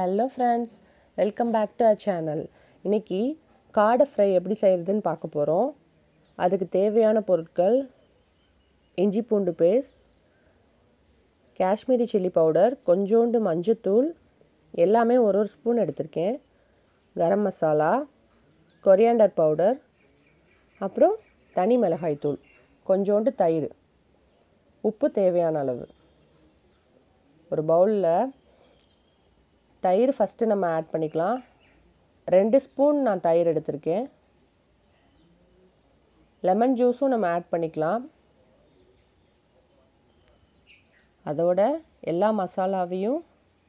hello friends welcome back to our channel இன்றைக்கி காடை fry எப்படி செய்கிறதுன்னு பார்க்க போகிறோம் அதுக்கு தேவையான பொருட்கள் இஞ்சி பூண்டு பேஸ்ட் காஷ்மீரி சில்லி பவுடர் கொஞ்சோண்டு மஞ்சத்தூள் எல்லாமே ஒரு ஒரு ஸ்பூன் எடுத்திருக்கேன் கரம் மசாலா கொரியாண்டர் பவுடர் அப்புறம் தனி மிளகாய் தூள் கொஞ்சோண்டு தயிர் உப்பு தேவையான அளவு ஒரு பவுலில் தயிர் ஃபஸ்ட்டு நம்ம ஆட் பண்ணிக்கலாம் ரெண்டு ஸ்பூன் நான் தயிர் எடுத்திருக்கேன் லெமன் ஜூஸும் நம்ம ஆட் பண்ணிக்கலாம் அதோட எல்லா மசாலாவையும்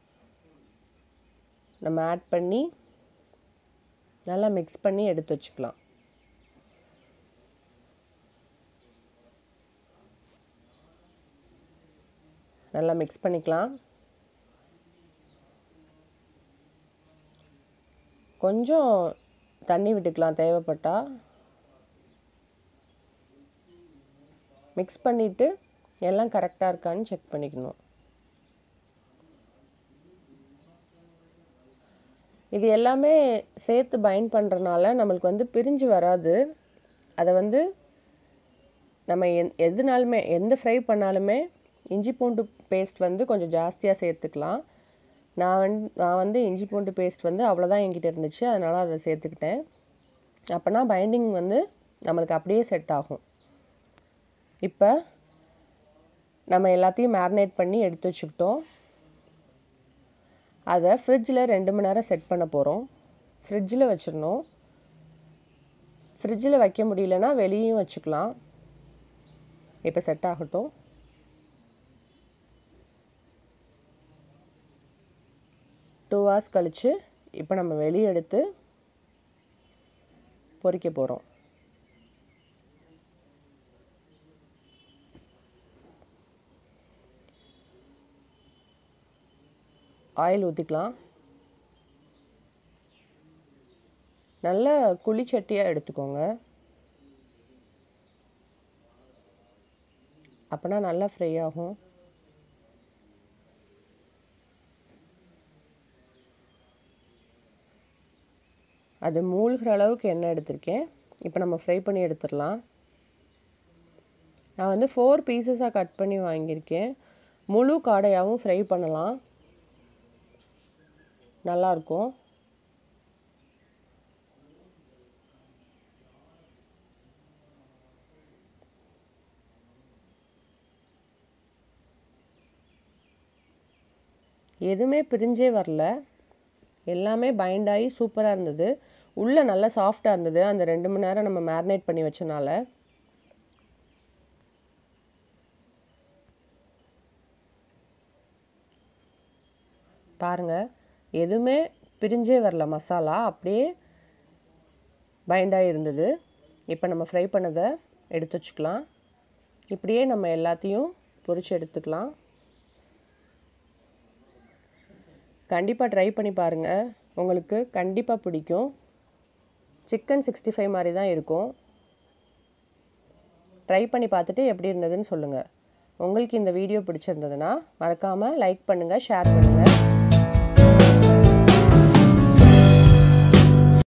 நம்ம ஆட் பண்ணி நல்லா மிக்ஸ் பண்ணி எடுத்து வச்சுக்கலாம் நல்லா மிக்ஸ் பண்ணிக்கலாம் கொஞ்சம் தண்ணி விட்டுக்கலாம் தேவைப்பட்டால் மிக்ஸ் பண்ணிவிட்டு எல்லாம் கரெக்டாக இருக்கான்னு செக் பண்ணிக்கணும் இது எல்லாமே சேர்த்து பைண்ட் பண்ணுறனால நம்மளுக்கு வந்து பிரிஞ்சு வராது அதை வந்து நம்ம எந் எதுனாலுமே எந்த ஃப்ரை பண்ணாலுமே இஞ்சி பூண்டு பேஸ்ட் வந்து கொஞ்சம் ஜாஸ்தியாக சேர்த்துக்கலாம் நான் வந்து நான் வந்து இஞ்சி பூண்டு பேஸ்ட் வந்து அவ்வளோதான் என்கிட்ட இருந்துச்சு அதனால் அதை சேர்த்துக்கிட்டேன் அப்போனா பைண்டிங் வந்து நம்மளுக்கு அப்படியே செட் ஆகும் இப்போ நம்ம எல்லாத்தையும் மேரினேட் பண்ணி எடுத்து வச்சுக்கிட்டோம் அதை ஃப்ரிட்ஜில் ரெண்டு மணி நேரம் செட் பண்ண போகிறோம் ஃப்ரிட்ஜில் வச்சிடணும் ஃப்ரிட்ஜில் வைக்க முடியலன்னா வெளியும் வச்சுக்கலாம் இப்போ செட் ஆகட்டும் டூ ஹவர்ஸ் கழித்து இப்போ நம்ம வெளியே எடுத்து பொரிக்க போகிறோம் ஆயில் ஊற்றிக்கலாம் நல்ல குழிச்சட்டியாக எடுத்துக்கோங்க அப்போனா நல்லா ஃப்ரை ஆகும் அது மூழ்கிற அளவுக்கு எண்ணெய் எடுத்திருக்கேன் இப்போ நம்ம ஃப்ரை பண்ணி எடுத்துடலாம் நான் வந்து ஃபோர் பீசஸாக கட் பண்ணி வாங்கியிருக்கேன் முழு காடையாகவும் ஃப்ரை பண்ணலாம் நல்லாயிருக்கும் எதுவுமே பிரிஞ்சே வரல எல்லாமே பைண்ட் ஆகி சூப்பராக இருந்தது உள்ளே நல்லா சாஃப்டாக இருந்தது அந்த ரெண்டு மணி நேரம் நம்ம மேரினேட் பண்ணி வச்சனால பாருங்கள் எதுவுமே பிரிஞ்சே வரல மசாலா அப்படியே பைண்டாக இருந்தது இப்போ நம்ம ஃப்ரை பண்ணதை எடுத்து வச்சுக்கலாம் இப்படியே நம்ம எல்லாத்தையும் பொரித்து எடுத்துக்கலாம் கண்டிப்பாக ட்ரை பண்ணி பாருங்கள் உங்களுக்கு கண்டிப்பாக பிடிக்கும் சிக்கன் சிக்ஸ்டி ஃபைவ் மாதிரி தான் இருக்கும் ட்ரை பண்ணி பார்த்துட்டு எப்படி இருந்ததுன்னு சொல்லுங்கள் உங்களுக்கு இந்த வீடியோ பிடிச்சிருந்ததுன்னா மறக்காமல் லைக் பண்ணுங்கள் ஷேர் பண்ணுங்கள்